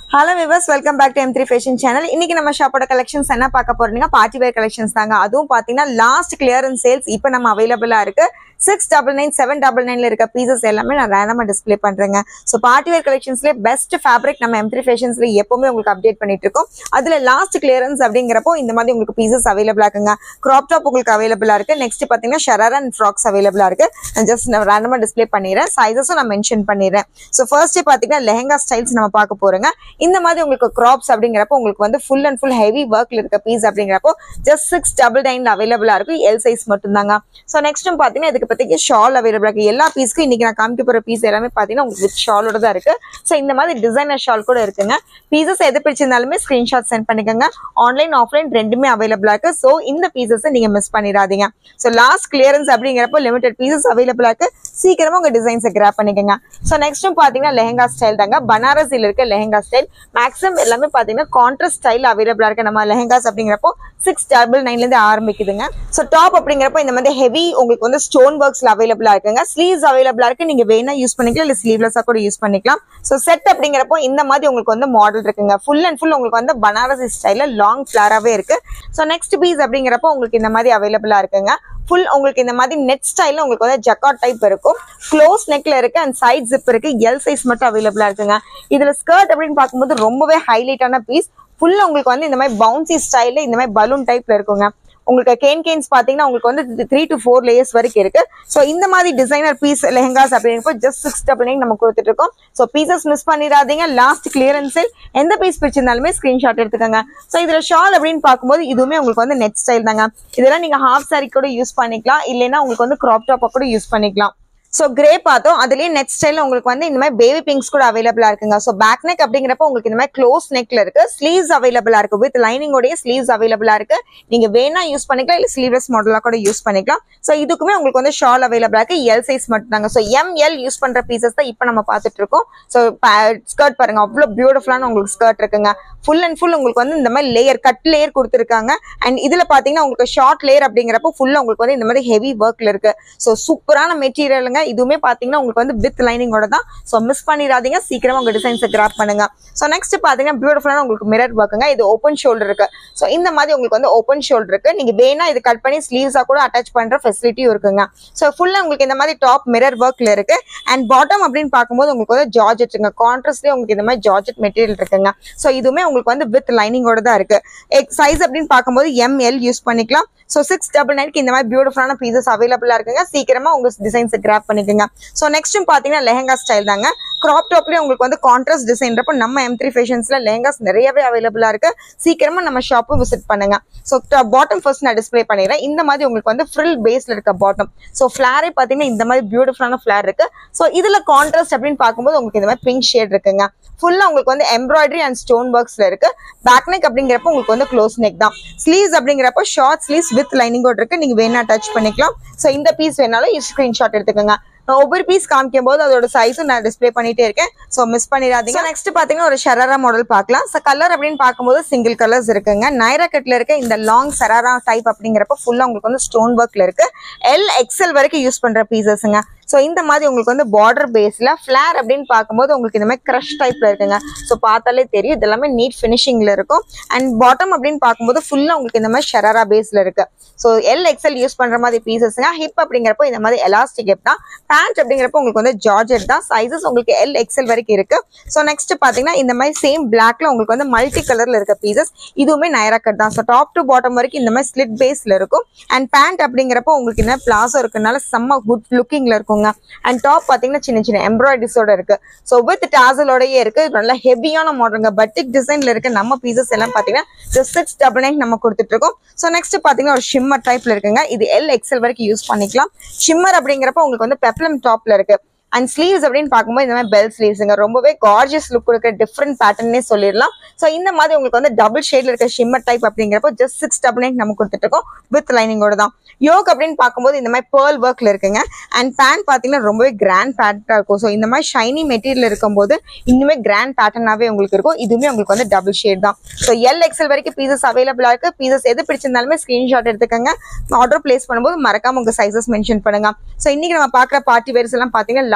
hello viewers welcome back to M three fashion channel இன்னைக்கு நம்ம ஷாப்போட கலெக்ஷன்ஸ் என்ன பார்க்க போறீங்க பார்ட்டி வேர் கலெக்ஷன்ஸ் தாங்க அதுவும் பார்த்தீங்கன்னா லாஸ்ட் கிளியரன்ஸ் சேல்ஸ் இப்போ நம்ம அவைலபிளா இருக்கு six double nine seven double நைன்ல இருக்க பீசஸ் எல்லாமே நான் ரேண்டமா டிஸ்ப்ளே பண்றேங்க ஸோ பார்ட்டி வேர் கலெக்ஷன்ஸ்லேயே பெஸ்ட் ஃபேப்ரிக் நம்ம எம் த்ரீ ஃபேஷன்ஸ்ல எப்பவுமே உங்களுக்கு அப்டேட் பண்ணிட்டு இருக்கோம் அதுல லாஸ்ட் கிளியரன்ஸ் அப்படிங்கிறப்போ இந்த மாதிரி உங்களுக்கு பீசஸ் அவைலபிளா இருக்குங்க கிராப் டாப் உங்களுக்கு அவைலபிளா இருக்கு நெக்ஸ்ட் பார்த்தீங்கன்னா ஷராரா அண்ட் ஃப்ராக்ஸ் அவைலபிளா இருக்கு ஜஸ்ட் நான் ரேண்டமா டிஸ்ப்ளே பண்ணிடுறேன் சைஸஸும் நான் மென்ஷன் பண்ணிடுறேன் ஸோ ஃபர்ஸ்ட் பார்த்தீங்கன்னா லெஹங்கா ஸ்டைல்ஸ் நம்ம பார்க்க போறோங்க இந்த மாதிரி உங்களுக்கு கிராப்ஸ் அப்படிங்கிறப்போ உங்களுக்கு வந்து ஃபுல் அண்ட் ஃபுல் ஹெவி ஒர்க்ல இருக்க பீஸ் அப்படிங்கிறப்போ ஜஸ்ட் சிக்ஸ் டபுள் நைன்ல அவைலபிளா இருக்கும் எல் சைஸ் மட்டும்தாங்க ஸோ நெக்ஸ்ட்டும் பார்த்தீங்கன்னா இதுக்கு பத்திக்கு ஷால் அவைலபிளா இருக்கு எல்லா பீஸ்க்கும் இன்னைக்கு நான் காமிக்க போற பீஸ் எல்லாமே பார்த்தீங்கன்னா உங்களுக்கு வித் ஷாலோட தான் இருக்கு ஸோ இந்த மாதிரி டிசைனர் ஷால் கூட இருக்குங்க பீசஸ் எது பிடிச்சிருந்தாலுமே ஸ்கிரீன்ஷாட் சென்ட் பண்ணிக்கோங்க ஆன்லைன் ஆஃப்லைன் ரெண்டுமே அவைலபிளா இருக்கு ஸோ இந்த பீசஸ் நீங்க மிஸ் பண்ணிடாதீங்க ஸோ லாஸ்ட் கிளியரன்ஸ் அப்படிங்கிறப்போ லிமிடெட் பீசஸ் அவைலபிளா இருக்கு சீக்கிரமா உங்க டிசைன்ஸை கிராப் பண்ணிக்கோங்க ஸோ நெக்ஸ்ட்டும் பார்த்தீங்கன்னா லெஹங்கா ஸ்டைல் தாங்க பனாரஸில் இருக்க லெஹங்கா ஸ்டைல் மேக்ஸிமம் எல்லாமே பார்த்தீங்கன்னா கான்ட்ராஸ்ட் ஸ்டைல் அவைலபிளா இருக்கு நம்ம லெஹங்காஸ் அப்படிங்கிறப்போ சிக்ஸ் டபுள் நைன்லேருந்து ஆரம்பிக்குதுங்க ஸோ டாப் அப்படிங்கிறப்போ இந்த மாதிரி ஹெவி உங்களுக்கு வந்து ஸ்டோன் ஒர்க்ஸ்ல அவைலபிளா இருக்குங்க ஸ்லீவ்ஸ் அவைலபிளா இருக்கு நீங்க வேணா யூஸ் பண்ணிக்கலாம் இல்லை ஸ்லீவ்லெஸ்ஸாக கூட யூஸ் பண்ணிக்கலாம் ஸோ செட் அப்படிங்கிறப்போ இந்த மாதிரி உங்களுக்கு வந்து மாடல் இருக்குங்க ஃபுல் அண்ட் ஃபுல் உங்களுக்கு வந்து பனாரசி ஸ்டைல லாங் ஃபிளாராகவே இருக்கு ஸோ நெக்ஸ்ட் பீஸ் அப்படிங்கிறப்போ உங்களுக்கு இந்த மாதிரி அவைலபிளா இருக்குங்க ஃபுல் உங்களுக்கு இந்த மாதிரி நெட் ஸ்டைல்ல உங்களுக்கு வந்து ஜக்காட் டைப் இருக்கும் க்ளோஸ் நெக்ல இருக்கு அண்ட் சைட் ஜிப் இருக்கு எல் சைஸ் மட்டும் அவைலபிளா இருக்குங்க இதுல ஸ்கர்ட் அப்படின்னு பார்க்கும்போது ரொம்பவே ஹைலைட்டான பீஸ் ஃபுல்லா உங்களுக்கு வந்து இந்த மாதிரி பவுன்சி ஸ்டைல்ல இந்த மாதிரி பலூன் டைப்ல இருக்குங்க உங்களுக்கு கேன் கேன்ஸ் பாத்தீங்கன்னா உங்களுக்கு வந்து த்ரீ டு ஃபோர் லேயர்ஸ் வரைக்கும் இருக்கு ஸோ இந்த மாதிரி டிசைனர் பீஸ் லெஹங்காஸ் அப்படிங்கிறப்போ ஜஸ்ட் சிக்ஸ் டபுள் நைன் நம்ம கொடுத்துட்டு இருக்கோம் ஸோ பீசஸ் மிஸ் பண்ணிடாதீங்க லாஸ்ட் கிளியரன்ஸில் எந்த பீஸ் பிடிச்சிருந்தாலுமே ஸ்கிரீன்ஷாட் எடுத்துக்கோங்க ஸோ இதுல ஷால் அப்படின்னு பார்க்கும்போது இதுவுமே உங்களுக்கு வந்து நெட் ஸ்டைல் தாங்க இதெல்லாம் நீங்க ஹாஃப் சாரி கூட யூஸ் பண்ணிக்கலாம் இல்லைன்னா உங்களுக்கு வந்து கிராப் டாப்பா கூட யூஸ் பண்ணிக்கலாம் ஸோ கிரே பார்த்தோம் அதுலயே நெட் ஸ்டைல உங்களுக்கு வந்து இந்த மாதிரி பேபி பிங்க்ஸ் கூட அவைலபிளா இருக்குங்க ஸோ பேக் நெக் அப்படிங்கிறப்ப உங்களுக்கு இந்த மாதிரி க்ளோஸ் நெக்ல இருக்கு ஸ்லீவ்ஸ் அவைலபிளா இருக்கு வித் லைனிங்கோடைய ஸ்லீவ்ஸ் அவைலபிளா இருக்கு நீங்க வேணா யூஸ் பண்ணிக்கலாம் இல்ல ஸ்லீவ்லெஸ் மாடலா கூட யூஸ் பண்ணிக்கலாம் ஸோ இதுக்குமே உங்களுக்கு வந்து ஷால் அவைலபிளா இருக்கு எல் சைஸ் மட்டும் தாங்க ஸோ எம்எல் யூஸ் பண்ற பீசஸ் தான் இப்போ நம்ம பார்த்துட்டு இருக்கோம் ஸோ ஸ்கர்ட் பாருங்க அவ்வளோ பியூட்டிஃபுல்லான உங்களுக்கு ஸ்கர்ட் இருக்குங்க ஃபுல் அண்ட் ஃபுல் உங்களுக்கு வந்து இந்த மாதிரி லேயர் கட் லேயர் கொடுத்துருக்காங்க அண்ட் இதுல பாத்தீங்கன்னா உங்களுக்கு ஷார்ட் லேயர் அப்படிங்கிறப்போ ஃபுல்லா உங்களுக்கு வந்து இந்த மாதிரி ஹெவி ஒர்க்ல இருக்கு ஸோ சூப்பரான மெட்டீரியலுங்க இதுவுமே பாத்தீங்கன்னா உங்களுக்கு வந்து வித் லைனிங்கோட தான் ஸோ மிஸ் பண்ணிடாதீங்க சீக்கிரமா உங்க டிசைன்ஸை கிராப் பண்ணுங்க ஸோ நெக்ஸ்ட் பாத்தீங்கன்னா பியூட்டிஃபுல்லான உங்களுக்கு மிரர் ஒர்க்குங்க இது ஓப்பன் ஷோல்டர் இருக்கு ஸோ இந்த மாதிரி உங்களுக்கு வந்து ஓப்பன் ஷோல்டர் இருக்கு நீங்க வேணா இது கட் பண்ணி ஸ்லீவ்ஸா கூட அட்டாச் பண்ற ஃபெசிலிட்டியும் இருக்குங்க ஸோ ஃபுல்லா உங்களுக்கு இந்த மாதிரி டாப் மிரர் ஒர்க்ல இருக்கு அண்ட் பாட்டம் அப்படின்னு பார்க்கும்போது உங்களுக்கு வந்து ஜார்ஜெட் இருக்குங்க கான்ட்ராஸ்ட்லேயே உங்களுக்கு இந்த மாதிரி ஜார்ஜெட் மெட்டீரியல் இருக்குங்க ஸோ இதுவுமே உங்களுக்கு வந்து வித் லைனிங்கோட தான் இருக்கு சைஸ் அப்படின்னு பார்க்கும்போது எம்எல் யூஸ் பண்ணிக்கலாம் ஸோ சிக்ஸ் டபுள் நைன்க்கு இந்த மாதிரி பியூட்டிஃபுல்லான பீசஸ் அவைலபிளா இருக்குங்க சீக்கிரமா உங்க டிசைன்ஸ் கிராப் பண்ணிக்கோங்க ஸோ நெக்ஸ்ட்டும் பார்த்தீங்கன்னா லெஹங்கா ஸ்டைல் தாங்க கிராப் டாப்லேயே உங்களுக்கு வந்து கான்ட்ராஸ்ட் டிசைன்றப்போ நம்ம எம் த்ரீ ஃபேஷன்ஸ்ல லெஹங்காஸ் நிறையவே அவைலபிளா இருக்கு சீக்கிரமா நம்ம ஷாப்பும் விசிட் பண்ணுங்க ஸோ பாட்டம் ஃபர்ஸ்ட் நான் டிஸ்ப்ளே பண்ணிடுறேன் இந்த மாதிரி உங்களுக்கு வந்து ஃப்ரில் பேஸ்ல இருக்க பாட்டம் ஸோ ஃபிளாரே பார்த்தீங்கன்னா இந்த மாதிரி பியூட்டிஃபுல்லான ஃபிளார் இருக்கு ஸோ இதுல கான்ட்ராஸ்ட் அப்படின்னு பார்க்கும்போது உங்களுக்கு இந்த மாதிரி பிங்க் ஷேட் இருக்குங்க ஃபுல்லா உங்களுக்கு வந்து எம்ப்ராய்டரி அண்ட் ஸ்டோன் ஒர்க்ஸ்ல இருக்கு பேக் நெக் அப்படிங்கிறப்ப உங்களுக்கு வந்து க்ளோஸ் நெக் தான் ஸ்லீவ்ஸ் அப்படிங்கிறப்ப ஷார்ட் ஸ்லீவ்ஸ் வித் லைனிங்கோட இருக்கு நீங்க வேணா டச் பண்ணிக்கலாம் ஸோ இந்த பீஸ் வேணாலும் ஸ்கிரீன்ஷாட் எடுத்துக்கோங்க நான் ஒவ்வொரு பீஸ் காமிக்கும் போது அதோட சைஸும் நான் டிஸ்ப்ளே பண்ணிட்டே இருக்கேன் ஸோ மிஸ் பண்ணிடாதீங்க நெக்ஸ்ட் பாத்தீங்கன்னா ஒரு ஷராரா மாடல் பார்க்கலாம் ஸோ கலர் அப்படின்னு பார்க்கும்போது சிங்கிள் கலர்ஸ் இருக்குங்க நைரா கட்ல இருக்க இந்த லாங் சராரா டைப் அப்படிங்கிறப்ப ஃபுல்லா உங்களுக்கு வந்து ஸ்டோன் ஒர்க்ல இருக்கு எல் எக்ஸல் வரைக்கும் யூஸ் பண்ற பீசஸ்ங்க ஸோ இந்த மாதிரி உங்களுக்கு வந்து பார்டர் பேஸ்ல ஃபிளார் அப்படின்னு பார்க்கும்போது உங்களுக்கு இந்த மாதிரி க்ரஷ் டைப்ல இருக்குங்க ஸோ பார்த்தாலே தெரியும் இது எல்லாமே நீட் ஃபினிஷிங்ல இருக்கும் அண்ட் பாட்டம் அப்படின்னு பார்க்கும்போது ஃபுல்லா உங்களுக்கு இந்த மாதிரி ஷராரா பேஸ்ல இருக்கு ஸோ எல் எக்ஸல் யூஸ் பண்ற மாதிரி பீசஸ்ங்க ஹிப் அப்படிங்கிறப்போ இந்த மாதிரி எலாஸ்டிக் ஹிப் தான் பேண்ட் அப்படிங்கிறப்போ உங்களுக்கு வந்து ஜார்ஜெட் தான் சைஸஸ் உங்களுக்கு எல் எக்ஸல் வரைக்கும் இருக்கு ஸோ நெக்ஸ்ட் பாத்தீங்கன்னா இந்த மாதிரி சேம் பிளாக்ல உங்களுக்கு வந்து மல்டி கலர்ல இருக்க பீசஸ் இதுவுமே நைரா கட் தான் ஸோ டாப் டு பாட்டம் வரைக்கும் இந்த மாதிரி ஸ்லிட் பேஸ்ல இருக்கும் அண்ட் பேண்ட் அப்படிங்கிறப்போ உங்களுக்கு என்ன பிளாசோ இருக்குனால செம்ம குட் லுக்கிங்ல இருக்குங்க அண்ட் டாப் பாத்தீங்கன்னா சின்ன சின்ன எம்ப்ராய்டரிஸோட இருக்கு ஸோ வித் டாசலோடயே இருக்கு நல்ல ஹெவியான மாடலுங்க பட்டிக் டிசைன்ல இருக்க நம்ம பீசஸ் எல்லாம் பாத்தீங்கன்னா ஜஸ்ட் சிக்ஸ் டபுள் நைன் நம்ம கொடுத்துட்டு இருக்கோம் ஸோ நெக்ஸ்ட் பாத்தீங்கன்னா ஒரு ஷிம்மர் டைப்ல இருக்குங்க இது எல் எக்ஸல் வரைக்கும் யூஸ் பண்ணிக்கலாம் ஷிம்மர் அப்படிங்கிறப்ப உங்களுக்கு வந்து பெப்ளம் டாப்ல இருக்கு அண்ட் ஸ்லீவ்ஸ் அப்படின்னு பார்க்கும்போது இந்த மாதிரி பெல் ஸ்லீவ்ஸுங்க ரொம்பவே கார்ஜியஸ் லுக் இருக்க டிஃப்ரெண்ட் பேட்டர்னே சொல்லிடலாம் ஸோ இந்த மாதிரி உங்களுக்கு வந்து டபுள் ஷேட்ல இருக்க ஷிம்மர் டைப் அப்படிங்கிறப்போ ஜஸ்ட் சிக்ஸ் டபுள் நைன் நம்ம கொடுத்துட்டு இருக்கோம் வித் லைனிங்கோட தான் யோக் அப்படின்னு பார்க்கும்போது இந்த மாதிரி பேர்ல் ஒர்க்ல இருக்குங்க அண்ட் பேண்ட் பார்த்தீங்கன்னா ரொம்பவே கிராண்ட் பேட்டர்னா இருக்கும் ஸோ இந்த மாதிரி ஷைனி மெட்டீரியல் இருக்கும்போது இன்னுமே கிராண்ட் பேட்டர்னாவே உங்களுக்கு இருக்கும் இதுவுமே உங்களுக்கு வந்து டபுள் ஷேட் தான் ஸோ எல் எக்ஸல் வரைக்கும் பீசஸ் அவைலபிளா இருக்கு பீசஸ் எது பிடிச்சிருந்தாலுமே ஸ்கிரீன்ஷாட் எடுத்துக்கோங்க ஆர்டர் பிளேஸ் பண்ணும்போது மறக்காம உங்க சைசஸ் மென்ஷன் பண்ணுங்க ஸோ இன்னைக்கு நம்ம பார்க்குற பார்ட்டி வேர்ஸ் எல்லாம் பார்த்தீங்கன்னா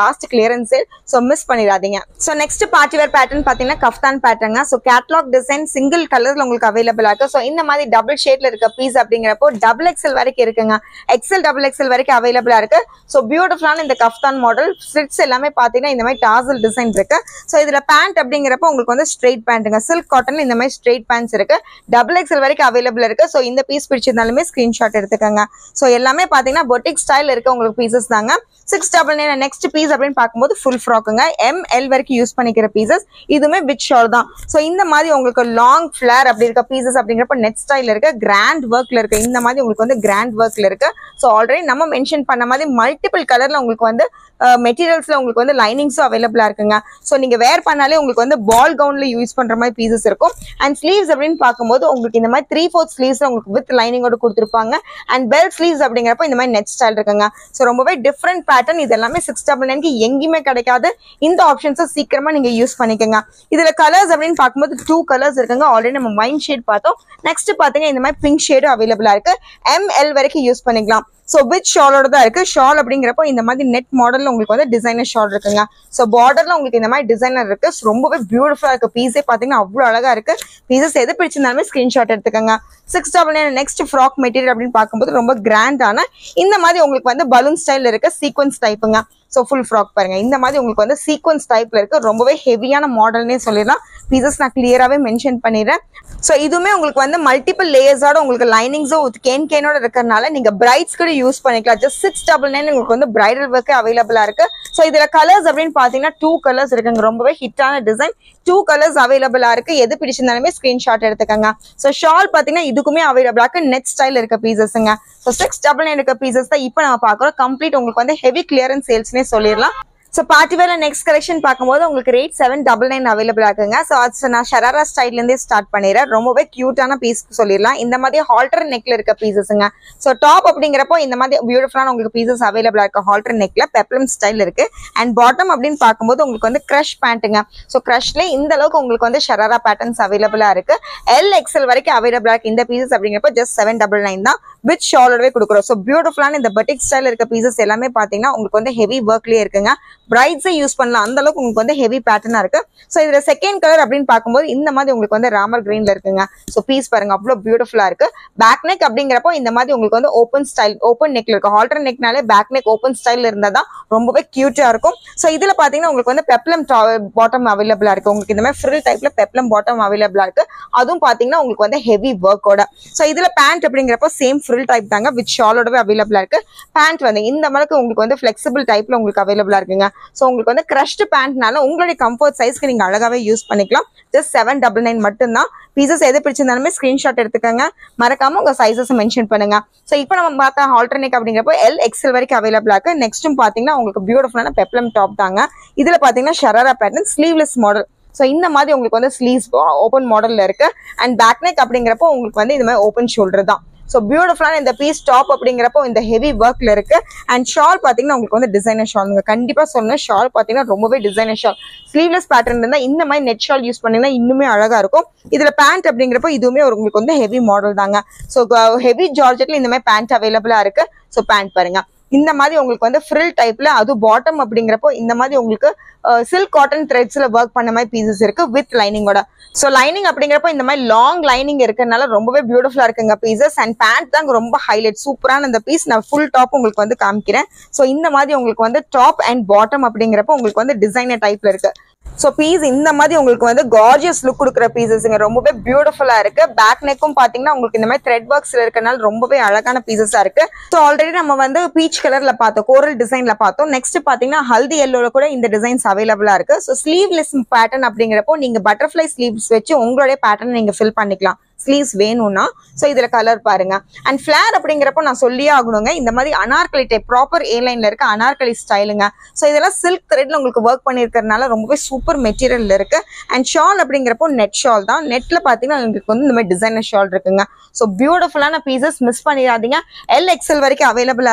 last clearance sale so miss பண்ணிடாதீங்க so next party wear pattern பார்த்தீங்கன்னா கஃப்தான் பேட்டர்ங்க ஸோ கேட்லாக் டிசைன் சிங்கிள் கலர்ல உங்களுக்கு அவைலபிள் இருக்கு ஸோ இந்த மாதிரி டபுள் ஷேட்ல இருக்க பீஸ் அப்படிங்கிறப்போ டபுள் எக்ஸல் வரைக்கும் இருக்குங்க எக்ஸல் டபுள் எக்ஸல் வரைக்கும் அவைலபிளா இருக்கு ஸோ பியூட்டிஃபுல்லான இந்த கஃப்தான் மாடல் ஸ்லிட்ஸ் எல்லாமே பார்த்தீங்கன்னா இந்த மாதிரி டாசல் டிசைன் இருக்கு ஸோ இதுல பேண்ட் அப்படிங்கிறப்போ உங்களுக்கு வந்து ஸ்ட்ரெயிட் பேண்ட்டுங்க சில்க் காட்டன்ல இந்த மாதிரி ஸ்ட்ரெயிட் பேண்ட்ஸ் இருக்கு டபுள் எக்ஸல் வரைக்கும் அவைலபிள் இருக்கு ஸோ இந்த பீஸ் பிடிச்சிருந்தாலுமே ஸ்கிரீன்ஷாட் எடுத்துக்கோங்க ஸோ எல்லாமே பார்த்தீங்கன்னா பொட்டிக் ஸ்டைல் இருக்க உங்களுக்கு பீசஸ் தாங்க six double nine next piece அப்படின்னு பார்க்கும்போது ஃபுல் ஃப்ராக்குங்க எம் எல் வரைக்கும் யூஸ் பண்ணிக்கிற பீசஸ் இதுவுமே வித் ஷால் தான் ஸோ இந்த மாதிரி உங்களுக்கு லாங் ஃபிளேர் அப்படி இருக்க பீசஸ் அப்படிங்கிறப்ப நெட் ஸ்டைல் இருக்கு கிராண்ட் ஒர்க்ல இருக்கு இந்த மாதிரி உங்களுக்கு வந்து கிராண்ட் ஒர்க்ல இருக்கு ஸோ ஆல்ரெடி நம்ம மென்ஷன் பண்ண மாதிரி மல்டிபிள் கலர்ல உங்களுக்கு வந்து மெட்டீரியல்ஸ்ல உங்களுக்கு வந்து லைனிங்ஸும் அவைலபிளா இருக்குங்க ஸோ நீங்க வேர் பண்ணாலே உங்களுக்கு வந்து பால் கவுன்ல யூஸ் பண்ற மாதிரி பீசஸ் இருக்கும் அண்ட் ஸ்லீவ்ஸ் அப்படின்னு பார்க்கும்போது உங்களுக்கு இந்த மாதிரி த்ரீ ஃபோர்த் ஸ்லீவ்ஸ் உங்களுக்கு வித் லைனிங்கோட கொடுத்துருப்பாங்க அண்ட் பெல் ஸ்லீவ்ஸ் அப்படிங்கிறப்ப இந்த மாதிரி நெட் ஸ்டைல் இருக்குங்க ஸோ ரொம்பவே டிஃப்ரெண்ட் பேட்டர்ன் இது எல்லாமே சிக்ஸ் டபுள் நைன்க்கு எங்கேயுமே கிடைக்காது இந்த ஆப்ஷன்ஸை சீக்கிரமா நீங்க யூஸ் பண்ணிக்கோங்க இதுல கலர்ஸ் அப்படின்னு பார்க்கும்போது டூ கலர்ஸ் இருக்குங்க ஆல்ரெடி நம்ம மைண்ட் ஷேட் பார்த்தோம் நெக்ஸ்ட் பாத்தீங்கன்னா இந்த மாதிரி பிங்க் ஷேடும் அவைலபிளா இருக்கு எம்எல் வரைக்கும் யூஸ் பண்ணிக்கலாம் ஸோ வித் ஷாலோட தான் இருக்கு ஷால் அப்படிங்கிறப்போ இந்த மாதிரி நெட் மாடல்ல உங்களுக்கு வந்து டிசைனர் ஷால் இருக்குங்க ஸோ பார்டர்ல உங்களுக்கு இந்த மாதிரி டிசைனர் இருக்கு So, ரொம்பவே பியூட்டிஃபுல்லா இருக்கு பீஸே பாத்தீங்கன்னா அவ்வளோ அழகா இருக்கு பீசஸ் எது பிடிச்சிருந்தாலுமே ஸ்கிரீன்ஷாட் எடுத்துக்கோங்க six double nine next frock material அப்படின்னு பார்க்கும்போது ரொம்ப கிராண்டான இந்த மாதிரி உங்களுக்கு வந்து பலூன் ஸ்டைல் இருக்க சீக்வன்ஸ் டைப்புங்க ஸோ ஃபுல் ஃப்ராக் பாருங்க இந்த மாதிரி உங்களுக்கு வந்து சீக்வன்ஸ் டைப்ல இருக்கு ரொம்பவே ஹெவியான மாடல்னே சொல்லிடலாம் பீசஸ் நான் கிளியராகவே மென்ஷன் பண்ணிடுறேன் ஸோ இதுவுமே உங்களுக்கு வந்து மல்டிபிள் லேயர்ஸோட உங்களுக்கு லைனிங்ஸும் கேன் கேனோட இருக்கிறனால நீங்க பிரைட்ஸ் கூட யூஸ் பண்ணிக்கலாம் ஜஸ்ட் சிக்ஸ் டபுள் நைன் உங்களுக்கு வந்து பிரைடல் ஒர்க்கு அவைலபிளா இருக்கு ஸோ இதுல கலர்ஸ் அப்படின்னு பாத்தீங்கன்னா டூ கலர்ஸ் இருக்குங்க ரொம்பவே ஹிட்டான டிசைன் டூ கலர்ஸ் அவைலபிளா இருக்கு எது பிடிச்சிருந்தாலுமே ஸ்கிரீன்ஷாட் எடுத்துக்கோங்க ஸோ ஷால் பாத்தீங்கன்னா இதுக்குமே அவைலபிளா இருக்கு நெட் ஸ்டைல் இருக்க பீசஸ்ங்க ஸோ சிக்ஸ் டபுள் நைன் இருக்க பீசஸ் தான் இப்போ நம்ம பார்க்குறோம் கம்ப்ளீட் உங்களுக்கு வந்து ஹெவி கிளியரன்ஸ் சேல்ஸ்னே சொல்லிடலாம் so party wear next collection பார்க்கும்போது உங்களுக்கு rate seven double nine available இருக்குங்க ஸோ அது நான் ஷராரா ஸ்டைல்லேருந்தே ஸ்டார்ட் பண்ணிடுறேன் ரொம்பவே க்யூட்டான பீஸ் சொல்லிடலாம் இந்த மாதிரி ஹால்டர் நெக்ல இருக்க பீசஸுங்க ஸோ டாப் அப்படிங்கிறப்போ இந்த மாதிரி பியூட்டிஃபுல்லான உங்களுக்கு பீசஸ் அவைலபிளா இருக்கு ஹால்டர் நெக்ல பெப்ளம் ஸ்டைல் இருக்கு அண்ட் பாட்டம் அப்படின்னு பார்க்கும்போது உங்களுக்கு வந்து க்ரஷ் பேண்ட்டுங்க ஸோ க்ரஷ்ல இந்த அளவுக்கு உங்களுக்கு வந்து ஷராரா பேட்டர்ன்ஸ் அவைலபிளா இருக்கு எல் எக்ஸல் வரைக்கும் அவைலபிளா இருக்கு இந்த பீசஸ் அப்படிங்கிறப்ப ஜஸ்ட் செவன் டபுள் நைன் தான் வித் ஷாலோடவே கொடுக்குறோம் ஸோ பியூட்டிஃபுல்லான இந்த பட்டிக் ஸ்டைல் இருக்க பீசஸ் எல்லாமே பார்த்தீங்கன்னா உங்களுக்கு வந்து ஹெவி ஒர்க்லேயே இருக்குங்க பிரைட்ஸை யூஸ் பண்ணலாம் அந்த அளவுக்கு உங்களுக்கு வந்து ஹெவி பேட்டர்னா இருக்கு ஸோ இதுல செகண்ட் கலர் அப்படின்னு பார்க்கும்போது இந்த மாதிரி உங்களுக்கு வந்து ராமர் கிரீன்ல இருக்குங்க ஸோ பீஸ் பாருங்க அவ்வளோ பியூட்டிஃபுல்லா இருக்கு பேக் நெக் அப்படிங்கிறப்போ இந்த மாதிரி உங்களுக்கு வந்து ஓப்பன் ஸ்டைல் ஓப்பன் நெக்ல இருக்கு ஹால்டர் நெக்னாலே பேக் நெக் ஓப்பன் ஸ்டைல் இருந்தா தான் ரொம்பவே கியூட்டா இருக்கும் ஸோ இதுல பாத்தீங்கன்னா உங்களுக்கு வந்து பெப்ளம் பாட்டம் அவைலபிளா இருக்கு உங்களுக்கு இந்த மாதிரி ஃப்ரில் டைப்ல பெப்ளம் பாட்டம் அவைலபிளா இருக்கு அதுவும் பாத்தீங்கன்னா உங்களுக்கு வந்து ஹெவி ஒர்க்கோட ஸோ இதுல பேண்ட் அப்படிங்கிறப்போ சேம் ஃப்ரில் டைப் தாங்க வித் ஷாலோடவே அவைலபிளா இருக்கு பேண்ட் வந்து இந்த மாதிரி உங்களுக்கு வந்து ஃபிளெக்சிபிள் டைப்ல உங்களுக்கு அவைலபிளா இருக்குங்க ஸோ உங்களுக்கு வந்து க்ரஷ்டு பேண்ட்னால உங்களுடைய கம்ஃபர்ட் சைஸ்க்கு நீங்க அழகாவே யூஸ் பண்ணிக்கலாம் ஜஸ்ட் செவன் டபுள் நைன் மட்டும்தான் பீசஸ் எது பிடிச்சிருந்தாலுமே ஸ்கிரீன்ஷாட் எடுத்துக்கோங்க மறக்காம உங்க சைஸஸ் மென்ஷன் பண்ணுங்க ஸோ இப்போ நம்ம பார்த்த ஆல்டர்னேக் அப்படிங்கிறப்போ எல் எக்ஸல் வரைக்கும் அவைலபிளா இருக்கு நெக்ஸ்ட்டும் பாத்தீங்கன்னா உங்களுக்கு பியூட்டிஃபுல்லான பெப்ளம் டாப் தாங்க இதுல பாத்தீங்கன்னா sharara pattern sleeveless model so இந்த மாதிரி உங்களுக்கு வந்து ஸ்லீவ்ஸ் ஓப்பன் மாடல்ல இருக்கு அண்ட் பேக் நெக் அப்படிங்கிறப்போ உங்களுக்கு வந்து இந்த மாதிரி ஓப்பன் ஷோல்டர் தான் ஸோ பியூட்டிஃபுல்லான இந்த பீஸ் டாப் அப்படிங்கிறப்போ இந்த ஹெவி ஒர்க்ல இருக்கு அண்ட் ஷால் பார்த்தீங்கன்னா உங்களுக்கு வந்து டிசைனர் ஷால் நீங்க கண்டிப்பா சொன்ன ஷால் பார்த்தீங்கன்னா ரொம்பவே டிசைனர் ஷால் ஸ்லீவ்லெஸ் பேட்டர்ன் இருந்தா இந்த மாதிரி நெட் ஷால் யூஸ் பண்ணீங்கன்னா இன்னுமே அழகா இருக்கும் இதுல பேண்ட் அப்படிங்கிறப்போ இதுவுமே ஒரு உங்களுக்கு வந்து ஹெவி மாடல் தாங்க ஸோ ஹெவி ஜார்ஜெட்ல இந்த மாதிரி பேண்ட் அவைலபிளா இருக்கு ஸோ பேண்ட் பாருங்க இந்த மாதிரி உங்களுக்கு வந்து ஃப்ரில் டைப்ல அது பாட்டம் அப்படிங்கிறப்போ இந்த மாதிரி உங்களுக்கு சில்க் காட்டன் த்ரெட்ஸ்ல ஒர்க் பண்ண மாதிரி பீசஸ் இருக்கு வித் லைனிங்கோட ஸோ லைனிங் அப்படிங்கிறப்போ இந்த மாதிரி லாங் லைனிங் இருக்கிறதுனால ரொம்பவே பியூட்டிஃபுல்லா இருக்குங்க பீசஸ் அண்ட் பேண்ட் தான் ரொம்ப ஹைலைட் சூப்பரான இந்த பீஸ் நான் ஃபுல் டாப் உங்களுக்கு வந்து காமிக்கிறேன் ஸோ இந்த மாதிரி உங்களுக்கு வந்து டாப் அண்ட் பாட்டம் அப்படிங்கிறப்போ உங்களுக்கு வந்து டிசைனர் டைப்ல இருக்கு ஸோ பீஸ் இந்த மாதிரி உங்களுக்கு வந்து கார்ஜியஸ் லுக் கொடுக்குற பீசஸ்ங்க ரொம்பவே பியூட்டிஃபுல்லா இருக்கு பேக் நெக்கும் பாத்தீங்கன்னா உங்களுக்கு இந்த மாதிரி த்ரெட் ஒர்க்ஸ்ல இருக்கனால ரொம்பவே அழகான பீசஸா இருக்கு ஸோ ஆல்ரெடி நம்ம வந்து பீச் கலர்ல பார்த்தோம் கோரல் டிசைன்ல பார்த்தோம் நெக்ஸ்ட் பாத்தீங்கன்னா ஹல்தி எல்லோல கூட இந்த டிசைன்ஸ் அவைலபிளா இருக்கு ஸோ ஸ்லீவ்லெஸ் பேட்டர்ன் அப்படிங்கிறப்போ நீங்க பட்டர்ஃபிளை ஸ்லீவ்ஸ் வச்சு உங்களுடைய பேட்டர்ன் நீங்க ஃபில் பண்ணிக்கலாம் ஸ்லீவ்ஸ் வேணும்னா ஸோ இதுல கலர் பாருங்க அண்ட் ஃபிளேர் அப்படிங்கிறப்போ நான் சொல்லியே ஆகணுங்க இந்த மாதிரி அனார்கலி டைப் ப்ராப்பர் ஏர்லைன்ல இருக்க அனார்கலி ஸ்டைலுங்க ஸோ இதெல்லாம் சில்க் த்ரெட்ல உங்களுக்கு ஒர்க் பண்ணிருக்கிறதுனால ரொம்பவே சூப்பர் மெட்டீரியல் இருக்கு அண்ட் ஷால் அப்படிங்கிறப்போ நெட் ஷால் தான் நெட்ல பாத்தீங்கன்னா உங்களுக்கு வந்து இந்த மாதிரி டிசைனர் ஷால் இருக்குங்க ஸோ பியூட்டிஃபுல்லான பீசஸ் மிஸ் பண்ணிடாதீங்க எல் எக்ஸல் வரைக்கும் அவைலபிளா இருக்கு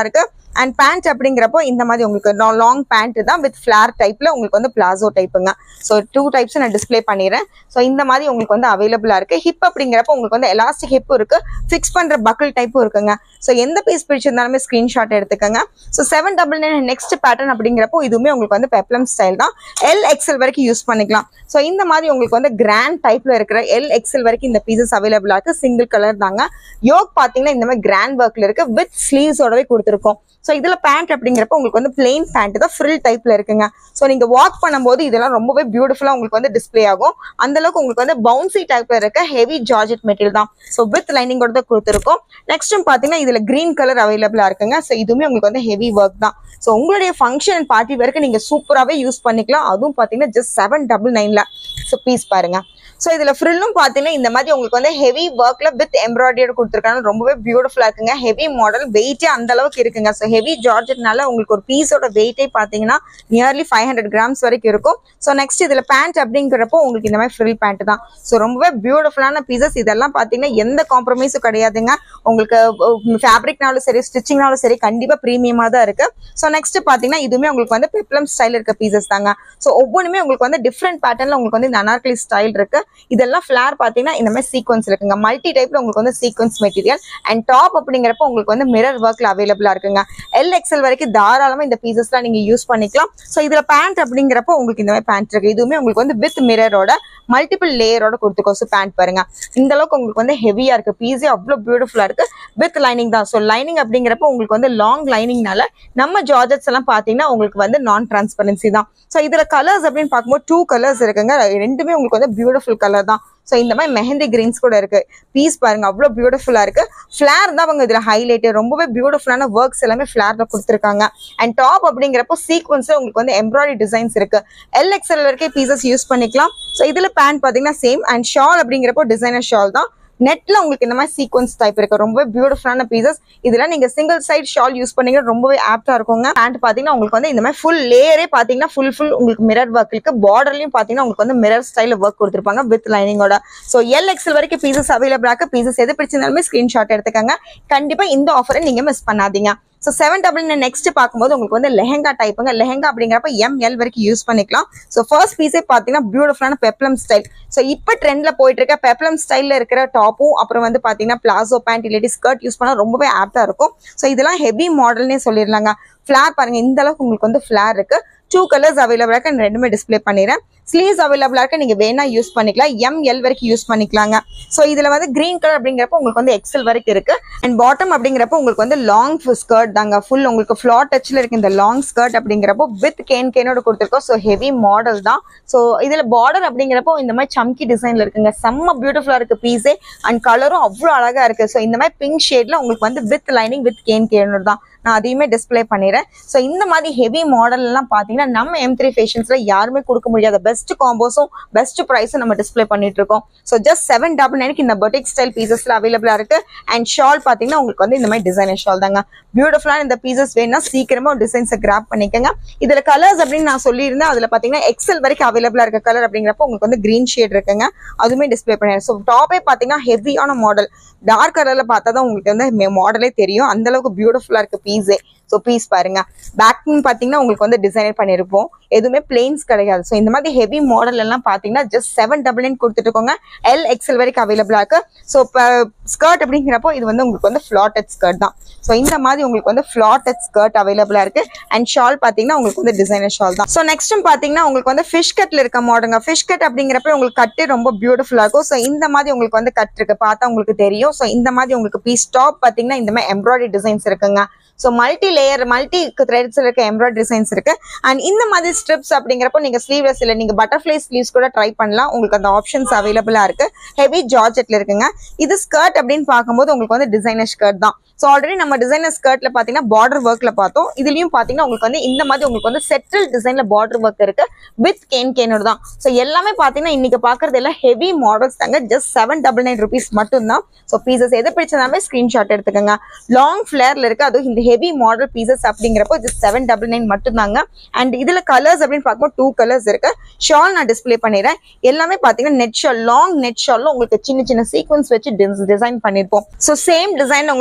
அண்ட் பேண்ட் அப்படிங்கிறப்போ இந்த மாதிரி உங்களுக்கு லாங் பேண்ட் தான் வித் ஃபிளார் டைப்ல உங்களுக்கு வந்து பிளாசோ டைப்புங்க ஸோ டூ டைப்ஸ் நான் டிஸ்ப்ளே பண்ணிடுறேன் ஸோ இந்த மாதிரி உங்களுக்கு வந்து அவைலபிளா இருக்கு ஹிப் அப்படிங்கிறப்போ உங்களுக்கு வந்து எலாஸ்டிக் ஹிப் இருக்கு ஃபிக்ஸ் பண்ற பக்கிள் டைப்பும் இருக்குங்க ஸோ எந்த பீஸ் பிடிச்சிருந்தாலுமே ஸ்கிரீன்ஷாட் எடுத்துக்கோங்க so seven double nine next pattern அப்படிங்கிறப்போ இதுவுமே உங்களுக்கு வந்து பெப்ளம் ஸ்டைல் தான் எல் எக்ஸல் வரைக்கும் யூஸ் பண்ணிக்கலாம் ஸோ இந்த மாதிரி உங்களுக்கு வந்து கிராண்ட் டைப்ல இருக்கிற எல் எக்ஸல் வரைக்கும் இந்த பீசஸ் அவைலபிளா இருக்கு சிங்கிள் கலர் தாங்க யோக் பாத்தீங்கன்னா இந்த மாதிரி கிராண்ட் ஒர்க்ல இருக்கு வித் ஸ்லீவ்ஸோடவே கொடுத்துருக்கோம் ஸோ இதுல பேண்ட் அப்படிங்கிறப்ப உங்களுக்கு வந்து பிளெயின் பேண்ட் தான் ஃப்ரில் டைப்ல இருக்குங்க ஸோ நீங்க வாக் பண்ணும்போது இதெல்லாம் ரொம்பவே பியூட்டிஃபுல்லா உங்களுக்கு வந்து டிஸ்ப்ளே ஆகும் அந்த அளவுக்கு உங்களுக்கு வந்து பவுன்சி டைப்ல இருக்க ஹெவி ஜார்ஜெட் மெட்டீரியல் தான் ஸோ வித் லைனிங்கோட தான் கொடுத்துருக்கோம் நெக்ஸ்ட்டும் பாத்தீங்கன்னா இதுல கிரீன் கலர் அவைலபிளா இருக்குங்க ஸோ இதுவுமே உங்களுக்கு வந்து ஹெவி ஒர்க் தான் ஸோ உங்களுடைய ஃபங்க்ஷன் பார்ட்டி வரைக்கும் நீங்க சூப்பராகவே யூஸ் பண்ணிக்கலாம் அதுவும் பாத்தீங்கன்னா ஜஸ்ட் செவன் டபுள் நைன்ல ஸோ பீஸ் பாருங்க ஸோ இதுல ஃப்ரில்லும் பாத்தீங்கன்னா இந்த மாதிரி உங்களுக்கு வந்து ஹெவி ஒர்க்ல வித் எம்ப்ராய்டரி கொடுத்துருக்காங்க ரொம்பவே பியூட்டிஃபுல்லா இருக்குங்க ஹெவி மாடல் வெயிட்டே அந்த அளவுக்கு இருக்குங்க ஸோ ஹெவி ஜார்ஜெட்னால உங்களுக்கு ஒரு பீஸோட வெயிட்டே பாத்தீங்கன்னா நியர்லி ஃபைவ் ஹண்ட்ரட் கிராம்ஸ் வரைக்கும் இருக்கும் ஸோ நெக்ஸ்ட் இதுல பேண்ட் அப்படிங்கிறப்போ உங்களுக்கு இந்த மாதிரி ஃப்ரில் பேண்ட் தான் ஸோ ரொம்பவே பியூட்டிஃபுல்லான பீசஸ் இதெல்லாம் பாத்தீங்கன்னா எந்த காம்ப்ரமைஸும் கிடையாதுங்க உங்களுக்கு ஃபேப்ரிக்னாலும் சரி ஸ்டிச்சிங்னாலும் சரி கண்டிப்பா ப்ரீமியமா தான் இருக்கு ஸோ நெக்ஸ்ட் பாத்தீங்கன்னா இதுவுமே உங்களுக்கு வந்து பெப்ளம் ஸ்டைல் இருக்க பீசஸ் தாங்க ஸோ ஒவ்வொன்றுமே உங்களுக்கு வந்து டிஃப்ரெண்ட் பேட்டர்ன்ல உங்களுக்கு வந்து இந்த அனார்கலி ஸ்டைல் இருக்கு இதெல்லாம் ஃபிளார் பாத்தீங்கன்னா இந்த மாதிரி சீக்வன்ஸ் இருக்குங்க மல்டி டைப்ல உங்களுக்கு வந்து சீக்வன்ஸ் மெட்டீரியல் அண்ட் டாப் அப்படிங்கிறப்ப உங்களுக்கு வந்து மிரர் ஒர்க்ல அவைலபிளா இருக்குங்க எல் எக்ஸல் வரைக்கும் தாராளமா இந்த பீசஸ்லாம் நீங்க யூஸ் பண்ணிக்கலாம் ஸோ இதுல பேண்ட் அப்படிங்கிறப்ப உங்களுக்கு இந்த மாதிரி பேண்ட் இருக்கு இதுவுமே உங்களுக்கு வந்து வித் மிரரோட மல்டிபிள் லேயரோட கொடுத்துக்கோ ஸோ பேண்ட் பாருங்க இந்த அளவுக்கு உங்களுக்கு வந்து ஹெவியா இருக்கு பீஸே அவ்வளோ பியூட்டிஃபுல்லா இருக்கு வித் லைனிங் தான் ஸோ லைனிங் அப்படிங்கிறப்ப உங்களுக்கு வந்து லாங் லைனிங்னால நம்ம ஜார்ஜெட்ஸ் எல்லாம் பாத்தீங்கன்னா உங்களுக்கு வந்து நான் டிரான்ஸ்பரன்சி தான் ஸோ இதுல கலர்ஸ் அப்படின்னு பார்க்கும்போது டூ கலர்ஸ் இருக்குங்க ரெண்டுமே உங்களுக்கு வந்து பியூட்டிஃபுல் கலர் தான் ஸோ இந்த மாதிரி மெஹந்தி கிரீன்ஸ் கூட இருக்கு பீஸ் பாருங்க அவ்வளோ பியூட்டிஃபுல்லா இருக்கு ஃபிளார் தான் அவங்க இதுல ஹைலைட் ரொம்பவே பியூட்டிஃபுல்லான ஒர்க்ஸ் எல்லாமே ஃபிளார்ல கொடுத்துருக்காங்க அண்ட் டாப் அப்படிங்கிறப்போ சீக்வன்ஸ் உங்களுக்கு வந்து எம்ப்ராய்டரி டிசைன்ஸ் இருக்கு எல் எக்ஸ்எல் வரைக்கும் பீசஸ் யூஸ் பண்ணிக்கலாம் ஸோ இதுல பேண்ட் பாத்தீங்கன்னா சேம் அண்ட் ஷால் அப்படிங்கிறப்போ டிசைனர் ஷால் தான் நெட்ல உங்களுக்கு இந்த மாதிரி சீக்வன்ஸ் டைப் இருக்கு ரொம்பவே பியூட்டிஃபுல்லான பீசஸ் இதுல நீங்க சிங்கிள் சைட் ஷால் யூஸ் பண்ணீங்கன்னா ரொம்பவே ஆப்டா இருக்குங்க பேண்ட் பாத்தீங்கன்னா உங்களுக்கு வந்து இந்த மாதிரி ஃபுல் லேயரே பாத்தீங்கன்னா ஃபுல் ஃபுல் உங்களுக்கு மிரர் ஒர்க் இருக்கு பார்டர்லயும் பாத்தீங்கன்னா உங்களுக்கு வந்து மிரர் ஸ்டைல ஒர்க் கொடுத்துருப்பாங்க வித் லைனிங்கோட ஸோ எல் எக்ஸல் வரைக்கும் பீசஸ் அவைலபிளா இருக்கு பீசஸ் எது பிடிச்சிருந்தாலுமே ஸ்கிரீன்ஷாட் எடுத்துக்கங்க கண்டிப்பா இந்த ஆஃபரை நீங்க மிஸ் பண்ணாதீங்க so seven double nine next பார்க்கும்போது உங்களுக்கு வந்து லெஹங்கா டைப்புங்க லெஹங்கா அப்படிங்கிறப்ப எம்எல் வரைக்கும் யூஸ் பண்ணிக்கலாம் ஸோ ஃபர்ஸ்ட் பீஸே பார்த்தீங்கன்னா பியூட்டிஃபுல்லான பெப்ளம் ஸ்டைல் ஸோ இப்போ ட்ரெண்ட்ல போயிட்டு இருக்க பெப்ளம் ஸ்டைல்ல இருக்கிற டாப்பும் அப்புறம் வந்து பார்த்தீங்கன்னா பிளாசோ பேண்ட் இல்லாட்டி ஸ்கர்ட் யூஸ் பண்ணால் ரொம்பவே ஆப்டா இருக்கும் ஸோ இதெல்லாம் ஹெவி மாடல்னே சொல்லிடலாங்க ஃபிளார் பாருங்க இந்த அளவுக்கு உங்களுக்கு வந்து ஃபிளார் இருக்கு டூ கலர்ஸ் அவைலபிளா இருக்கு நான் ரெண்டுமே டிஸ்ப்ளே பண்ணிடுறேன் ஸ்லீவ்ஸ் அவைலபிளா இருக்கு நீங்க வேணா யூஸ் பண்ணிக்கலாம் எம் எல் வரைக்கும் யூஸ் பண்ணிக்கலாங்க ஸோ இதுல வந்து கிரீன் கலர் அப்படிங்கிறப்ப உங்களுக்கு வந்து எக்ஸல் வரைக்கும் இருக்கு அண்ட் பாட்டம் அப்படிங்கிறப்ப உங்களுக்கு வந்து லாங் ஸ்கர்ட் தாங்க ஃபுல் உங்களுக்கு ஃபிளார் டச்ல இருக்கு இந்த லாங் ஸ்கர்ட் அப்படிங்கிறப்போ வித் கேன் கேனோட கொடுத்துருக்கோம் ஸோ ஹெவி மாடல் தான் ஸோ இதுல பார்டர் அப்படிங்கிறப்போ இந்த மாதிரி சம்கி டிசைன்ல இருக்குங்க செம்ம பியூட்டிஃபுல்லா இருக்கு பீஸே அண்ட் கலரும் அவ்வளோ அழகா இருக்கு ஸோ இந்த மாதிரி பிங்க் ஷேட்ல உங்களுக்கு வந்து வித் லைனிங் வித் கேன் கேனோட தான் நான் அதையுமே டிஸ்ப்ளே பண்ணிடுறேன் ஸோ இந்த மாதிரி ஹெவி மாடல் எல்லாம் பார்த்தீங்கன்னா நம்ம எம் த்ரீ ஃபேஷன்ஸ்ல யாருமே கொடுக்க முடியாத பெஸ்ட் காம்போஸும் பெஸ்ட் ப்ரைஸும் நம்ம டிஸ்ப்ளே பண்ணிட்டு இருக்கோம் ஸோ ஜஸ்ட் செவன் டபுள் நைனுக்கு இந்த பொட்டிக் ஸ்டைல் பீசஸ்ல அவைலபிளா இருக்கு அண்ட் ஷால் பார்த்தீங்கன்னா உங்களுக்கு வந்து இந்த மாதிரி டிசைனர் ஷால் தாங்க பியூட்டிஃபுல்லான இந்த பீசஸ் வேணும்னா சீக்கிரமா டிசைன்ஸை கிராப் பண்ணிக்கோங்க இதுல கலர்ஸ் அப்படின்னு நான் சொல்லியிருந்தேன் அதுல பார்த்தீங்கன்னா எக்ஸல் வரைக்கும் அவைலபிளா இருக்க கலர் அப்படிங்கிறப்போ உங்களுக்கு வந்து கிரீன் ஷேட் இருக்குங்க அதுவுமே டிஸ்ப்ளே பண்ணிடுறேன் ஸோ டாப்பே பார்த்தீங்கன்னா ஹெவியான மாடல் டார்க் கலர்ல பார்த்தா தான் உங்களுக்கு வந்து மாடலே தெரியும் அந்த அளவுக்கு பியூட்டிஃபுல்லா இருக்கு பீஸே ஸோ பீஸ் பாருங்க பேக்கிங் பார்த்தீங்கன்னா உங்களுக்கு வந்து டிசைனர் பண்ணியிருப்போம் எதுவுமே பிளெயின்ஸ் கிடையாது ஸோ இந்த மாதிரி ஹெவி மாடல் எல்லாம் பார்த்தீங்கன்னா ஜஸ்ட் செவன் டபுள் நைன் கொடுத்துட்டு இருக்கோங்க எல் எக்ஸல் வரைக்கும் அவைலபிளா இருக்கு ஸோ இப்போ ஸ்கர்ட் அப்படிங்கிறப்போ இது வந்து உங்களுக்கு வந்து ஃபிளாட்டட் ஸ்கர்ட் தான் ஸோ இந்த மாதிரி உங்களுக்கு வந்து ஃபிளாட்டட் ஸ்கர்ட் அவைலபிளா இருக்கு அண்ட் ஷால் பார்த்தீங்கன்னா உங்களுக்கு வந்து டிசைனர் ஷால் தான் ஸோ நெக்ஸ்ட்டும் பார்த்தீங்கன்னா உங்களுக்கு வந்து ஃபிஷ் கட்ல இருக்க மாடலுங்க ஃபிஷ் கட் அப்படிங்கிறப்ப உங்களுக்கு கட்டு ரொம்ப பியூட்டிஃபுல்லா இருக்கும் ஸோ இந்த மாதிரி உங்களுக்கு வந்து கட் இருக்கு பார்த்தா உங்களுக்கு தெரியும் ஸோ இந்த மாதிரி உங்களுக்கு பீஸ் டாப் பார்த்தீங்கன்னா இந்த மாதிரி எம்ப்ராய்டரி டிசைன்ஸ் இருக்குங்க so multi layer multi threads இருக்க எம்ப்ராய்டரி டிசைன்ஸ் இருக்கு அண்ட் இந்த மாதிரி ஸ்ட்ரிப்ஸ் அப்படிங்கிறப்போ நீங்க ஸ்லீவ்லெஸ் இல்லை நீங்க பட்டர்ஃப்ளை ஸ்லீவ்ஸ் கூட ட்ரை பண்ணலாம் உங்களுக்கு அந்த ஆப்ஷன்ஸ் அவைலபிளா இருக்கு ஹெவி ஜார்ஜெட்ல இருக்குங்க இது ஸ்கர்ட் அப்படின்னு பார்க்கும்போது உங்களுக்கு வந்து டிசைனர் ஸ்கர்ட் தான் ஸோ ஆல்ரெடி நம்ம டிசைனர் ஸ்கர்ட்ல பாத்தீங்கன்னா பார்டர் ஒர்க்ல பார்த்தோம் இதுலயும் பாத்தீங்கன்னா உங்களுக்கு வந்து இந்த மாதிரி உங்களுக்கு வந்து செட்டில் டிசைன்ல பார்டர் ஒர்க் இருக்கு வித் கேன் கேனோட தான் ஸோ எல்லாமே பாத்தீங்கன்னா இன்னைக்கு பாக்குறது எல்லாம் ஹெவி மாடல்ஸ் தாங்க just seven double nine rupees மட்டும் தான் ஸோ பீசஸ் எது பிடிச்சதாமே ஸ்கிரீன்ஷாட் எடுத்துக்கோங்க லாங் ஃபிளேர்ல இருக்கு அதுவும் இந்த ஹெவி மாடல் பீசஸ் அப்படிங்கிறப்போ ஜஸ்ட் செவன் டபுள் நைன் மட்டும் தாங்க அண்ட் இதுல கலர்ஸ் அப்படின்னு பார்க்கும்போது டூ கலர்ஸ் இருக்கு ஷால் நான் டிஸ்ப்ளே பண்ணிடுறேன் எல்லாமே பாத்தீங்கன்னா நெட் ஷால் லாங் நெட் ஷால்ல உங்களுக்கு சின்ன சின்ன சீக்வன்ஸ் வச்சு டிசைன் பண்ணிருப்போம் ஸோ சேம் டிசைன் உங்களுக்கு வந்து ரெண்டு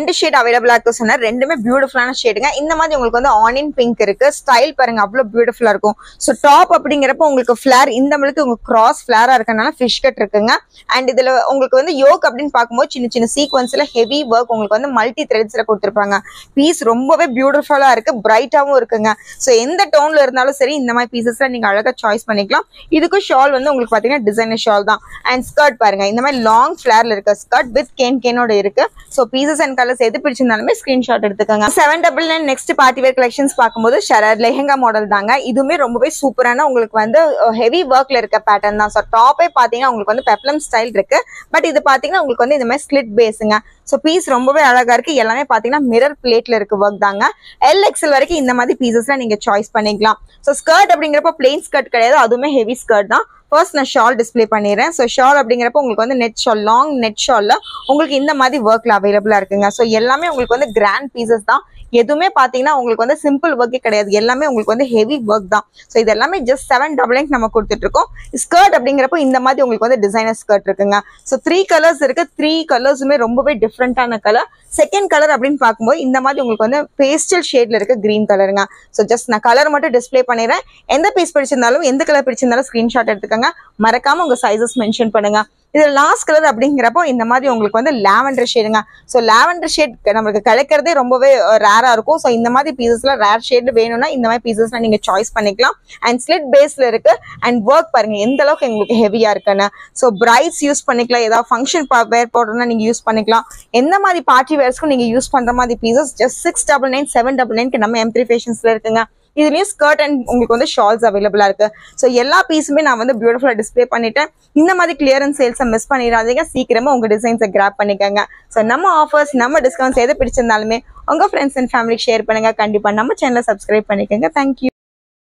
ரெண்டு ஷேட் அவைலபிளா இருக்கு சொன்னா ரெண்டுமே பியூட்டிஃபுல்லான ஷேடுங்க இந்த மாதிரி உங்களுக்கு வந்து ஆனியன் பிங்க் இருக்கு ஸ்டைல் பாருங்க அவ்வளவு பியூட்டிஃபுல்லா இருக்கும் ஸோ டாப் அப்படிங்கிறப்ப உங்களுக்கு ஃபிளார் இந்த அளவுக்கு உங்களுக்கு கிராஸ் ஃபிளாரா இருக்கனால ஃபிஷ் கட் இருக்குங்க அண்ட் இதுல உங்களுக்கு வந்து யோக் அப்படின்னு பார்க்கும்போது சின்ன சின்ன சீக்வன்ஸ்ல ஹெவி ஒர்க் உங்களுக்கு வந்து மல்டி த்ரெட்ஸ்ல கொடுத்துருப்பாங்க பீஸ் ரொம்பவே பியூட்டிஃபுல்லா இருக்கு பிரைட்டாவும் இருக்குங்க ஸோ எந்த டோன்ல இருந்தாலும் சரி இந்த மாதிரி பீசஸ்ல நீங்க அழகா சாய்ஸ் பண்ணிக்கலாம் இதுக்கும் ஷால் வந்து உங்களுக்கு பாத்தீங்கன்னா டிசைனர் ஷால் தான் அண்ட் ஸ்கர்ட் பாருங்க இந்த மாதிரி லாங் ஃபிளேர்ல இருக்கு ஸ்கர்ட் வித் கேன் கேனோட இருக்கு ஸோ பீசஸ் அண்ட் கலர்ஸ் எது பிடிச்சிருந்தாலுமே ஸ்கிரீன்ஷாட் எடுத்துக்கோங்க seven double nine next party wear collections பார்க்கும்போது ஷரர் லெஹங்கா மாடல் தாங்க இதுவுமே ரொம்பவே சூப்பரான உங்களுக்கு வந்து ஹெவி ஒர்க்ல இருக்க பேட்டர்ன் தான் ஸோ டாப்பே பாத்தீங்கன்னா உங்களுக்கு வந்து பெப்ளம் ஸ்டைல் இருக்கு பட் இது பாத்தீங்கன்னா உங்களுக்கு வந்து இந்த மாதிரி ஸ்லிட் பேஸுங்க ஸோ பீஸ் ரொம்பவே அழகா இருக்கு எல்லாமே பாத்தீங்கன்னா மிரர் பிளேட்ல இருக்கு ஒர்க் தாங்க எல் எக்ஸல் வரைக்கும் இந்த மாதிரி பீசஸ்ல நீங்க சாய்ஸ் பண்ணிக்கலாம் ஸோ ஸ்கர்ட் அப்படிங்கிறப்ப பிளெயின் ஸ்கர்ட் கிடையாது அதுவுமே ஹெவி ஸ்கர்ட் தான் ஃபர்ஸ்ட் நான் ஷால் டிஸ்ப்ளே பண்ணிடுறேன் ஸோ ஷால் அப்படிங்கிறப்ப உங்களுக்கு வந்து நெட் ஷால் லாங் நெட் ஷால்ல உங்களுக்கு இந்த மாதிரி ஒர்க்ல அவைலபிளா இருக்குங்க ஸோ எல்லாமே உங்களுக்கு வந்து கிராண்ட் பீசஸ் தான் எதுவுமே பாத்தீங்கன்னா உங்களுக்கு வந்து சிம்பிள் ஒர்க்கே கிடையாது எல்லாமே உங்களுக்கு வந்து ஹெவி ஒர்க் தான் ஸோ இது எல்லாமே ஜஸ்ட் செவன் டபுள் நைன் நம்ம கொடுத்துட்டு இருக்கோம் ஸ்கர்ட் அப்படிங்கிறப்போ இந்த மாதிரி உங்களுக்கு வந்து டிசைனர் ஸ்கர்ட் இருக்குங்க ஸோ த்ரீ கலர்ஸ் இருக்கு த்ரீ கலர்ஸுமே ரொம்பவே டிஃப்ரெண்டான கலர் செகண்ட் கலர் அப்படின்னு பார்க்கும்போது இந்த மாதிரி உங்களுக்கு வந்து பேஸ்டல் ஷேட்ல இருக்க கிரீன் கலருங்க ஸோ ஜஸ்ட் நான் கலர் மட்டும் டிஸ்ப்ளே பண்ணிடுறேன் எந்த பீஸ் பிடிச்சிருந்தாலும் எந்த கலர் பிடிச்சிருந்தாலும் ஸ்கிரீன்ஷாட் எடுத்துக்கோங்க மறக்காம உங்க சைஸஸ் மென்ஷன் பண்ணுங்க இது லாஸ்ட் கலர் அப்படிங்கிறப்போ இந்த மாதிரி உங்களுக்கு வந்து லாவெண்டர் ஷேடுங்க ஸோ லாவெண்டர் ஷேட் நம்மளுக்கு கிடைக்கிறதே ரொம்பவே ரேரா இருக்கும் ஸோ இந்த மாதிரி பீசஸ்ல ரேர் ஷேடு வேணும்னா இந்த மாதிரி பீசஸ்ல நீங்க சாய்ஸ் பண்ணிக்கலாம் அண்ட் ஸ்லிட் பேஸ்ல இருக்கு அண்ட் ஒர்க் பாருங்க எந்த அளவுக்கு உங்களுக்கு ஹெவியா இருக்குன்னு ஸோ பிரைட்ஸ் யூஸ் பண்ணிக்கலாம் ஏதாவது ஃபங்க்ஷன் வேர் போடுறதுனா நீங்க யூஸ் பண்ணிக்கலாம் எந்த மாதிரி பார்ட்டி வேர்ஸ்க்கும் நீங்க யூஸ் பண்ற மாதிரி pieces just six double nine seven double நைன்க்கு நம்ம எம் த்ரீ ஃபேஷன்ஸ்ல இருக்குங்க இதுலயும் ஸ்கர்ட் அண்ட் உங்களுக்கு வந்து ஷால்ஸ் அவைலபிளா இருக்கு ஸோ எல்லா பீஸுமே நான் வந்து பியூட்டிஃபுல்லா டிஸ்ப்ளே பண்ணிட்டேன் இந்த மாதிரி கிளியரன்ஸ் சேல்ஸை மிஸ் பண்ணிடாதீங்க சீக்கிரமா உங்க டிசைன்ஸை கிராப் பண்ணிக்கோங்க ஸோ நம்ம ஆஃபர்ஸ் நம்ம டிஸ்கவுண்ட்ஸ் எது பிடிச்சிருந்தாலுமே உங்க ஃப்ரெண்ட்ஸ் அண்ட் ஃபேமிலிக்கு ஷேர் பண்ணுங்க கண்டிப்பா நம்ம சேனலை சப்ஸ்கிரைப் பண்ணிக்கோங்க தேங்க்யூ